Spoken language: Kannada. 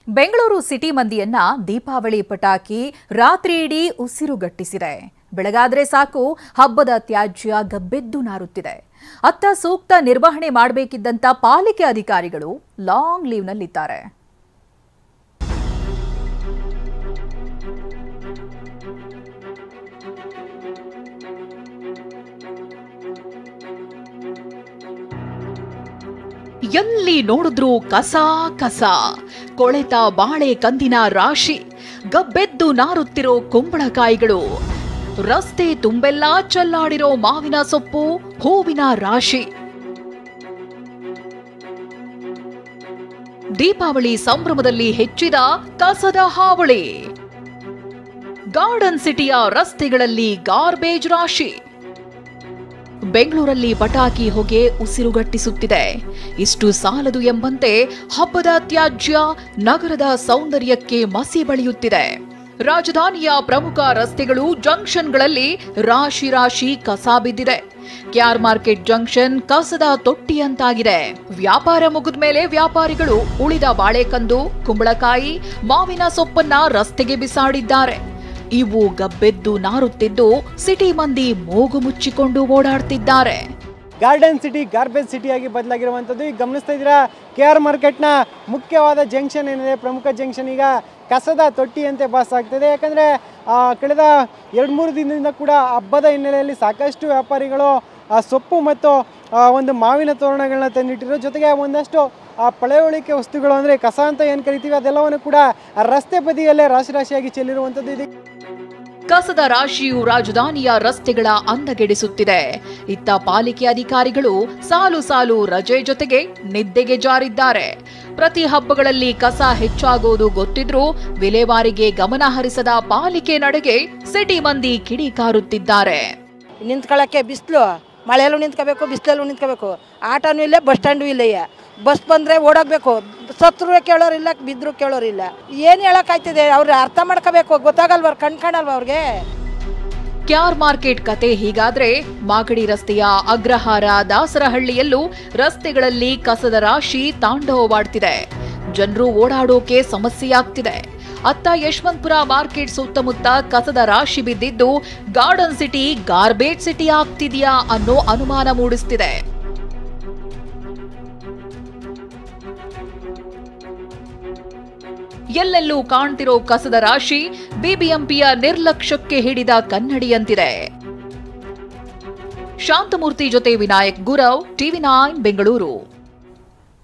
ಬೆಂಗಳೂರು ಸಿಟಿ ಮಂದಿಯನ್ನ ದೀಪಾವಳಿ ಪಟಾಕಿ ರಾತ್ರಿ ಇಡೀ ಉಸಿರುಗಟ್ಟಿಸಿದೆ ಬೆಳಗಾದ್ರೆ ಸಾಕು ಹಬ್ಬದ ತ್ಯಾಜ್ಯ ಗಬ್ಬೆದ್ದು ನಾರುತ್ತಿದೆ ಅತ್ತ ಸೂಕ್ತ ನಿರ್ವಹಣೆ ಮಾಡಬೇಕಿದ್ದಂತ ಪಾಲಿಕೆ ಅಧಿಕಾರಿಗಳು ಲಾಂಗ್ ಲೀವ್ನಲ್ಲಿದ್ದಾರೆ ಎಲ್ಲಿ ನೋಡಿದ್ರೂ ಕಸ ಕಸ ಕೊಳೆತ ಬಾಳೆ ಕಂದಿನ ರಾಶಿ ಗಬ್ಬೆದ್ದು ನಾರುತ್ತಿರೋ ಕುಂಬಳಕಾಯಿಗಳು ರಸ್ತೆ ತುಂಬೆಲ್ಲ ಚೆಲ್ಲಾಡಿರೋ ಮಾವಿನ ಸೊಪ್ಪು ಹೂವಿನ ರಾಶಿ ದೀಪಾವಳಿ ಸಂಭ್ರಮದಲ್ಲಿ ಹೆಚ್ಚಿದ ಕಸದ ಹಾವಳಿ ಗಾರ್ಡನ್ ಸಿಟಿಯ ರಸ್ತೆಗಳಲ್ಲಿ ಗಾರ್ಬೇಜ್ ರಾಶಿ ಬೆಂಗಳೂರಲ್ಲಿ ಪಟಾಕಿ ಹೊಗೆ ಉಸಿರುಗಟ್ಟಿಸುತ್ತಿದೆ ಇಷ್ಟು ಸಾಲದು ಎಂಬಂತೆ ಹಬ್ಬದ ತ್ಯಾಜ್ಯ ನಗರದ ಸೌಂದರ್ಯಕ್ಕೆ ಮಸಿ ಬಳಿಯುತ್ತಿದೆ ರಾಜಧಾನಿಯ ಪ್ರಮುಖ ರಸ್ತೆಗಳು ಜಂಕ್ಷನ್ಗಳಲ್ಲಿ ರಾಶಿ ರಾಶಿ ಕಸ ಬಿದ್ದಿದೆ ಕ್ಯಾರ್ ಮಾರ್ಕೆಟ್ ಜಂಕ್ಷನ್ ಕಸದ ತೊಟ್ಟಿಯಂತಾಗಿದೆ ವ್ಯಾಪಾರ ಮುಗಿದ ಮೇಲೆ ವ್ಯಾಪಾರಿಗಳು ಉಳಿದ ಬಾಳೆಕಂದು ಕುಂಬಳಕಾಯಿ ಮಾವಿನ ಸೊಪ್ಪನ್ನ ರಸ್ತೆಗೆ ಬಿಸಾಡಿದ್ದಾರೆ ಇವು ಗಬ್ಬೆದ್ದು ನಾರುತ್ತಿದ್ದು ಸಿಟಿ ಮಂದಿ ಮೂಗು ಮುಚ್ಚಿಕೊಂಡು ಓಡಾಡ್ತಿದ್ದಾರೆ ಗಾರ್ಡನ್ ಸಿಟಿ ಗಾರ್ಬೇಜ್ ಸಿಟಿಯಾಗಿ ಬದಲಾಗಿರುವಂಥದ್ದು ಈಗ ಗಮನಿಸ್ತಾ ಇದ್ದೀರಾ ಕೆ ಆರ್ ಮಾರ್ಕೆಟ್ನ ಮುಖ್ಯವಾದ ಜಂಕ್ಷನ್ ಏನಿದೆ ಪ್ರಮುಖ ಜಂಕ್ಷನ್ ಈಗ ಕಸದ ತೊಟ್ಟಿಯಂತೆ ಬಾಸ್ ಆಗ್ತಿದೆ ಯಾಕಂದರೆ ಕಳೆದ ಎರಡು ಮೂರು ದಿನದಿಂದ ಕೂಡ ಹಬ್ಬದ ಹಿನ್ನೆಲೆಯಲ್ಲಿ ಸಾಕಷ್ಟು ವ್ಯಾಪಾರಿಗಳು ಆ ಸೊಪ್ಪು ಮತ್ತು ಆ, ಒಂದು ಮಾವಿನ ತೋರಣಗಳನ್ನ ತಂದಿಟ್ಟಿರೋ ಜೊತೆಗೆ ಒಂದಷ್ಟು ಆ ಪಳೆಯುಳಿಕೆ ವಸ್ತುಗಳು ಅಂದರೆ ಕಸ ಅಂತ ಏನು ಕರಿತೀವಿ ಅದೆಲ್ಲವನ್ನು ಕೂಡ ಆ ರಸ್ತೆ ಬದಿಯಲ್ಲೇ ರಾಶಿ ರಾಶಿಯಾಗಿ ಚೆಲ್ಲಿರುವಂಥದ್ದು ಇದೆ ಕಸದ ರಾಶಿಯು ರಾಜಧಾನಿಯ ರಸ್ತೆಗಳ ಅಂದಗೆಡಿಸುತ್ತಿದೆ ಇತ್ತ ಪಾಲಿಕೆ ಅಧಿಕಾರಿಗಳು ಸಾಲು ಸಾಲು ರಜೆ ಜೊತೆಗೆ ನಿದ್ದೆಗೆ ಜಾರಿದ್ದಾರೆ ಪ್ರತಿ ಹಬ್ಬಗಳಲ್ಲಿ ಕಸ ಹೆಚ್ಚಾಗೋದು ಗೊತ್ತಿದ್ರೂ ವಿಲೇವಾರಿಗೆ ಗಮನ ಹರಿಸದ ಪಾಲಿಕೆ ನಡೆಗೆ ಸಿಟಿ ಮಂದಿ ಕಿಡಿಕಾರುತ್ತಿದ್ದಾರೆ ನಿಂತ್ಕೊಳ್ಳೋಕ್ಕೆ ಬಿಸಿಲು ಮಳೆಯಲ್ಲೂ ನಿಂತ್ಕೋಬೇಕು ಬಿಸಿಲಲ್ಲೂ ನಿಂತ್ಕೋಬೇಕು ಆಟೋನೂ ಇಲ್ಲ ಬಸ್ ಸ್ಟ್ಯಾಂಡು ಇಲ್ಲ ಬಸ್ ಬಂದರೆ ಓಡೋಗ್ಬೇಕು ಸತ್ರು ಕೇಳೋರಿಲ್ಲ ಬಿದ್ದರೂ ಕೇಳೋರಿಲ್ಲ ಏನು ಹೇಳೋಕ್ಕಾಯ್ತದೆ ಅವ್ರು ಅರ್ಥ ಮಾಡ್ಕೋಬೇಕು ಗೊತ್ತಾಗಲ್ವ ಅವ್ರು ಕಣ್ ಕಾಣಲ್ವ ಅವ್ರಿಗೆ ಕ್ಯಾರ್ ಮಾರ್ಕೆಟ್ ಕತೆ ಹೀಗಾದ್ರೆ ಮಾಗಡಿ ರಸ್ತೆಯ ಅಗ್ರಹಾರ ದಾಸರಹಳ್ಳಿಯಲ್ಲೂ ರಸ್ತೆಗಳಲ್ಲಿ ಕಸದ ರಾಶಿ ತಾಂಡವವಾಡ್ತಿದೆ ಜನರು ಓಡಾಡೋಕೆ ಸಮಸ್ಯೆಯಾಗ್ತಿದೆ ಅತ್ತ ಯಶವಂತಪುರ ಮಾರ್ಕೆಟ್ ಸುತ್ತಮುತ್ತ ಕಸದ ರಾಶಿ ಬಿದ್ದಿದ್ದು ಗಾರ್ಡನ್ ಸಿಟಿ ಗಾರ್ಬೇಜ್ ಸಿಟಿ ಆಗ್ತಿದ್ಯಾ ಅನ್ನೋ ಅನುಮಾನ ಮೂಡಿಸ್ತಿದೆ ಎಲ್ಲೆಲ್ಲೂ ಕಾಣ್ತಿರೋ ಕಸದ ರಾಶಿ ಬಿಬಿಎಂಪಿಯ ನಿರ್ಲಕ್ಷ್ಯಕ್ಕೆ ಹಿಡಿದ ಕನ್ನಡಿಯಂತಿದೆ ಶಾಂತಮೂರ್ತಿ ಜೊತೆ ವಿನಾಯಕ್ ಗುರವ್ ಟಿವಿ ನೈನ್ ಬೆಂಗಳೂರು